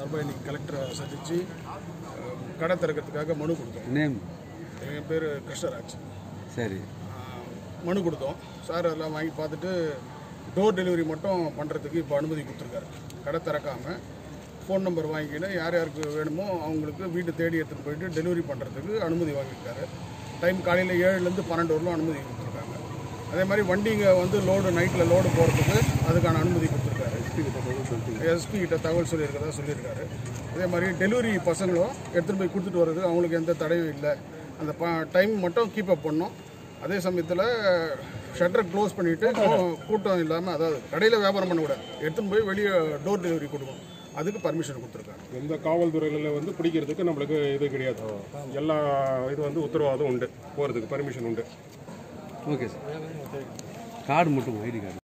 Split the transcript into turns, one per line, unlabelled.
சார்பாக இன்னைக்கு கலெக்டரை சந்தித்து கடை திறக்கிறதுக்காக மனு கொடுத்தோம்
நேம்
என் பேர் கிருஷ்ணராஜ்
சரி
அஹ், மனு கொடுத்தோம் சார் அதெல்லாம் வாங்கி பார்த்துட்டு டோர் டெலிவரி மட்டும் பண்ணுறதுக்கு இப்போ அனுமதி கொடுத்துருக்காரு கடை திறக்காமல் ஃபோன் நம்பர் வாங்கிக்கின்னு யார் யாருக்கு வேணுமோ அவங்களுக்கு வீட்டு தேடி எடுத்துகிட்டு போயிட்டு டெலிவரி பண்ணுறதுக்கு அனுமதி வாங்கியிருக்காரு டைம் காலையில் ஏழுலேருந்து பன்னெண்டு வரலும் அனுமதி கொடுத்துருக்காங்க அதே மாதிரி வண்டிங்க வந்து லோடு நைட்டில் லோடு போகிறதுக்கு அதுக்கான அனுமதி கொடுத்துருக்காரு எஸ்பி கிட்ட தகவல் சொல்லியிருக்கதா சொல்லியிருக்காரு அதே மாதிரி டெலிவரி பசங்களும் எடுத்துகிட்டு போய் கொடுத்துட்டு வர்றது அவங்களுக்கு எந்த தடையும் இல்லை அந்த ப டைம் மட்டும் கீப் அப் பண்ணோம் அதே சமயத்தில் ஷட்டரை க்ளோஸ் பண்ணிவிட்டு கூட்டம் இல்லாமல் அதாவது கடையில் வியாபாரம் பண்ணக்கூடாது எடுத்துன்னு போய் வெளியே டோர் டெலிவரி கொடுக்கணும் அதுக்கு பர்மிஷன் கொடுத்துருக்காங்க
எந்த காவல்துறைகளில் வந்து பிடிக்கிறதுக்கு நம்மளுக்கு இது கிடையாது எல்லா இது வந்து உத்தரவாதம் உண்டு போகிறதுக்கு பர்மிஷன் உண்டு
ஓகே சார் கார்டு மட்டும் ஐடி கார்டு